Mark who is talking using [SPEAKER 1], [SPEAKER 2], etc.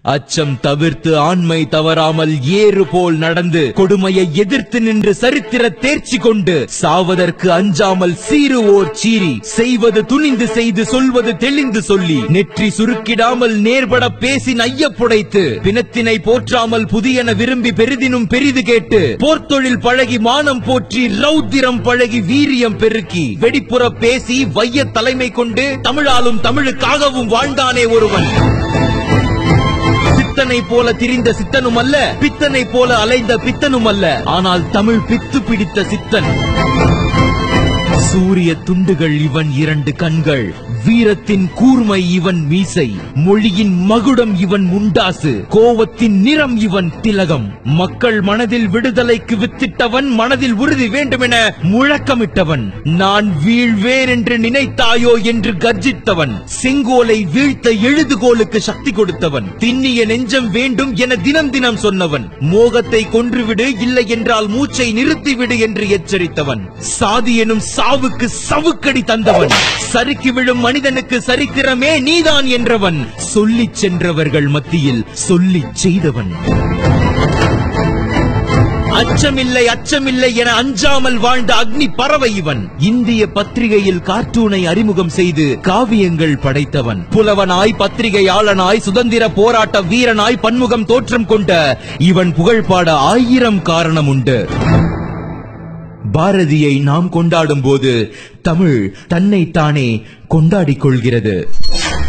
[SPEAKER 1] அச்சம் தவிர்த்து ஆண்மை தவறாமல் ஏறு போல் நடந்து கொடுமையை எதிர்த்து நின்று சரித்திர தேர்ச்சி கொண்டு சாவதற்கு அஞ்சாமல் சீருவோர் சீரி செய்வது துணிந்து செய்து சொல்வது தெளிந்து சொல்லி நெற்றி சுருக்கிடாமல் நேர்பட பேசி நையப்புடைத்து பிணத்தினை போற்றாமல் புதியன விரும்பி பெரிதினும் பெரிது கேட்டு போர்த்தொழில் பழகி மானம் போற்றி ரௌத்திரம் பழகி வீரியம் பெருக்கி வெடிப்புற பேசி வைய தலைமை கொண்டு தமிழாலும் தமிழுக்காகவும் வாழ்ந்தானே ஒருவன் சித்தனை போல திரிந்த சித்தனும் அல்ல பித்தனை போல அலைந்த பித்தனும் அல்ல ஆனால் தமிழ் பித்து பிடித்த சித்தன் சூரிய துண்டுகள் இவன் இரண்டு கண்கள் வீரத்தின் கூர்மை இவன் மீசை மொழியின் மகுடம் இவன் முண்டாசு கோவத்தின் நிறம் இவன் திலகம் மக்கள் மனதில் விடுதலைக்கு வித்திட்டவன் மனதில் உறுதி வேண்டுமென முழக்கமிட்டவன் நான் வீழ்வேன் என்று நினைத்தாயோ என்று கர்ஜித்தவன் செங்கோலை வீழ்த்த எழுதுகோலுக்கு சக்தி கொடுத்தவன் திண்ணிய நெஞ்சம் வேண்டும் என தினம் தினம் சொன்னவன் மோகத்தை கொன்றுவிடு இல்லை என்றால் மூச்சை நிறுத்திவிடு என்று எச்சரித்தவன் சாதி எனும் சாவுக்கு சவுக்கடி தந்தவன் சறுக்கி விழும் மனிதனுக்கு சரித்திரமே நீதான் என்றவன் சொல்லிச் சென்றவர்கள் மத்தியில் சொல்லிச் செய்தவன் அச்சமில்லை அச்சமில்லை என அஞ்சாமல் வாழ்ந்த அக்னி பறவை இவன் இந்திய பத்திரிகையில் கார்ட்டூனை அறிமுகம் செய்து காவியங்கள் படைத்தவன் புலவனாய் பத்திரிகையாளனாய் சுதந்திர போராட்ட வீரனாய் பன்முகம் தோற்றம் கொண்ட இவன் புகழ் பாட ஆயிரம் காரணம் உண்டு பாரதியை நாம் கொண்டாடும் போது தமிழ் தன்னைத்தானே கொண்டாடிக் கொள்கிறது